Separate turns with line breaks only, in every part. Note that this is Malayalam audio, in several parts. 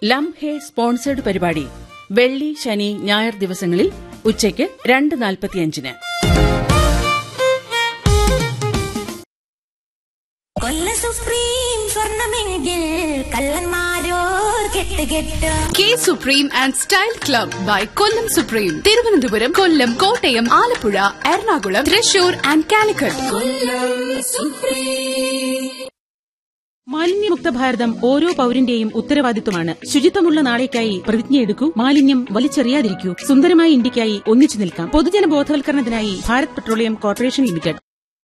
ലം ഹെ സ്പോൺസേഡ് പരിപാടി വെള്ളി ശനി ഞായർ ദിവസങ്ങളിൽ ഉച്ചയ്ക്ക് രണ്ട് നാൽപ്പത്തിയഞ്ചിന്
കൊല്ല സുപ്രീം സ്വർണമെങ്കിൽ കള്ളന്മാരോർ കെട്ട് കെട്ട്
K supreme and style club by Kollam supreme Thiruvananthapuram Kollam Kottayam Alappuzha Ernakulam Thrissur and Calicut
മാലിന്യമുക്ത ഭാരതം ഓരോ പൌരന്റെയും ഉത്തരവാദിത്വമാണ് ശുചിത്വമുള്ള നാളേക്കായി പ്രതിജ്ഞയെടുക്കൂ മാലിന്യം വലിച്ചെറിയാതിരിക്കൂ സുന്ദരമായ ഇന്ത്യക്കായി ഒന്നിച്ചു നിൽക്കാം പൊതുജന ബോധവൽക്കരണത്തിനായി ഭാരത് പെട്രോളിയം കോർപ്പറേഷൻ ലിമിറ്റഡ്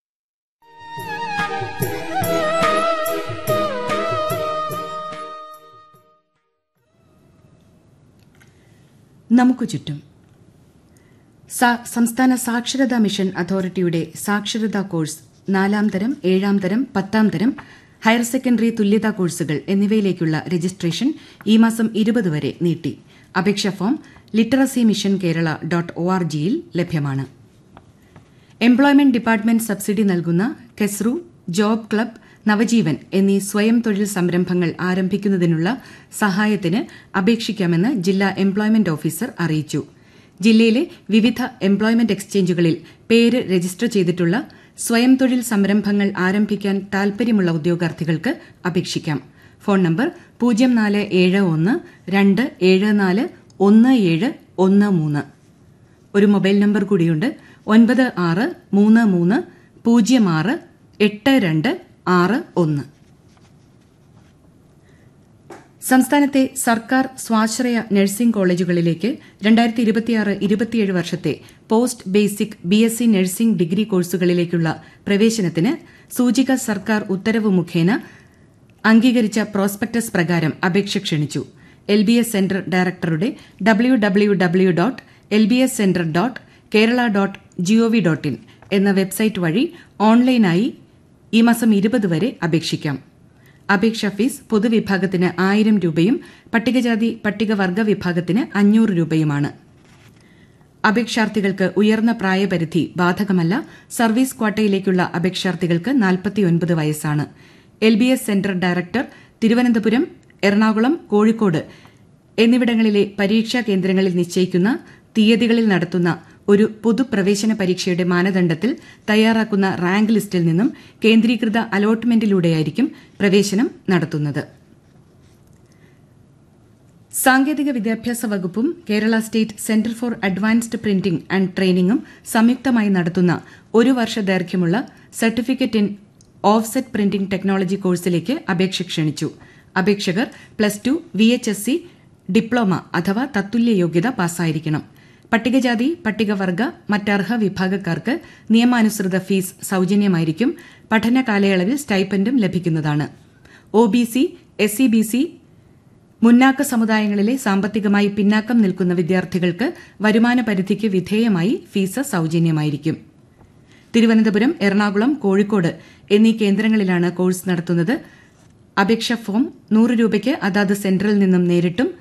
നമുക്ക് ചുറ്റും സ- സംസ്ഥാന സാക്ഷരതാ മിഷൻ അതോറിറ്റിയുടെ സാക്ഷരതാ കോഴ്സ് നാലാം തരം ഏഴാം തരം പത്താം തരം ഹയർ സെക്കൻഡറി തുല്യതാ കോഴ്സുകൾ എന്നിവയിലേക്കുള്ള രജിസ്ട്രേഷൻ ഈ മാസം ഇരുപത് വരെ നീട്ടി അപേക്ഷാ form literacy mission Kerala dot O R ജിയിൽ ലഭ്യമാണ് എംപ്ലോയ്മെന്റ് ഡിപ്പാർട്ട്മെന്റ് സബ്സിഡി നൽകുന്ന കെസ്റു ജോബ് ക്ലബ് നവജീവൻ എന്നീ സ്വയം തൊഴിൽ സംരംഭങ്ങൾ ആരംഭിക്കുന്നതിനുള്ള സഹായത്തിന് അപേക്ഷിക്കാമെന്ന് ജില്ലാ എംപ്ലോയ്മെന്റ് ഓഫീസർ അറിയിച്ചു ജില്ലയിലെ വിവിധ എംപ്ലോയ്മെന്റ് എക്സ്ചേഞ്ചുകളിൽ പേര് രജിസ്റ്റർ ചെയ്തിട്ടുള്ള സ്വയം തൊഴിൽ സംരംഭങ്ങൾ ആരംഭിക്കാൻ താൽപര്യമുള്ള ഉദ്യോഗാർത്ഥികൾക്ക് അപേക്ഷിക്കാം ഫോൺ നമ്പർ പൂജ്യം നാല് ഏഴ് ഒന്ന് രണ്ട് ഏഴ് നാല് ഒന്ന് ഏഴ് ഒന്ന് മൂന്ന് ഒരു മൊബൈൽ നമ്പർ കൂടിയുണ്ട് ഒൻപത് ആറ് മൂന്ന് മൂന്ന് പൂജ്യം ആറ് എട്ട് രണ്ട് ആറ് ഒന്ന് സംസ്ഥാനത്തെ സർക്കാർ സ്വാശ്രയ നഴ്സിംഗ് കോളേജുകളിലേക്ക് രണ്ടായിരത്തി ഇരുപത്തിയാറ് ഇരുപത്തിയേഴ് വർഷത്തെ post basic B S C nursing degree കോഴ്സുകളിലേക്കുള്ള പ്രവേശനത്തിന് സൂചിക സർക്കാർ ഉത്തരവ് മുഖേന അംഗീകരിച്ച പ്രോസ്പെക്ടസ് പ്രകാരം അപേക്ഷ ക്ഷണിച്ചു എൽ ബി എസ് സെന്റർ ഡയറക്ടറുടെ W W W dot L B S centre dot Kerala dot G O V dot in എന്ന വെബ്സൈറ്റ് വഴി ഓൺലൈനായി ഈ മാസം ഇരുപത് വരെ അപേക്ഷിക്കാം അപേക്ഷാ ഫീസ് പൊതുവിഭാഗത്തിന് ആയിരം രൂപയും പട്ടികജാതി പട്ടികവർഗ വിഭാഗത്തിന് അഞ്ഞൂറ് രൂപയുമാണ് അപേക്ഷാർത്ഥികൾക്ക് ഉയർന്ന പ്രായപരിധി ബാധകമല്ല സർവീസ് ക്വാട്ടയിലേക്കുള്ള അപേക്ഷാർത്ഥികൾക്ക് നാൽപ്പത്തിയൊൻപത് വയസ്സാണ് L B S centre director Thiruvananthapuram Ernakulam Kozhikode എന്നിവിടങ്ങളിലെ പരീക്ഷാ കേന്ദ്രങ്ങളിൽ നിശ്ചയിക്കുന്ന തീയതികളിൽ നടത്തുന്ന ഒരു പൊതുപ്രവേശന പരീക്ഷയുടെ മാനദണ്ഡത്തിൽ തയ്യാറാക്കുന്ന റാങ്ക് ലിസ്റ്റിൽ നിന്നും കേന്ദ്രീകൃത അലോട്ട്മെന്റിലൂടെയായിരിക്കും പ്രവേശനം നടത്തുന്നത് സാങ്കേതിക വിദ്യാഭ്യാസ വകുപ്പും Kerala state centre for advanced printing and ട്രെയിനിങ്ങും സംയുക്തമായി നടത്തുന്ന ഒരു വർഷ ദൈർഘ്യമുള്ള certificate in offset printing technology കോഴ്സിലേക്ക് അപേക്ഷ ക്ഷണിച്ചു അപേക്ഷകർ plus two V H S C diploma അഥവാ തത്തുല്യ യോഗ്യത പാസ്സായിരിക്കണം പട്ടികജാതി പട്ടികവർഗ മറ്റർഹ വിഭാഗക്കാർക്ക് നിയമാനുസൃത ഫീസ് സൌജന്യമായിരിക്കും പഠന കാലയളവിൽ സ്റ്റൈപ്പൻഡും ലഭിക്കുന്നതാണ് O B C S C B C മുന്നാക്ക സമുദായങ്ങളിലെ സാമ്പത്തികമായി പിന്നാക്കം നിൽക്കുന്ന വിദ്യാർത്ഥികൾക്ക് വരുമാന പരിധിക്ക് വിധേയമായി ഫീസ് സൌജന്യമായിരിക്കും തിരുവനന്തപുരം എറണാകുളം കോഴിക്കോട് എന്നീ കേന്ദ്രങ്ങളിലാണ് കോഴ്സ് നടത്തുന്നത് അപേക്ഷാ ഫോം നൂറ് രൂപയ്ക്ക് അതാത് സെന്ററിൽ നിന്നും നേരിട്ടും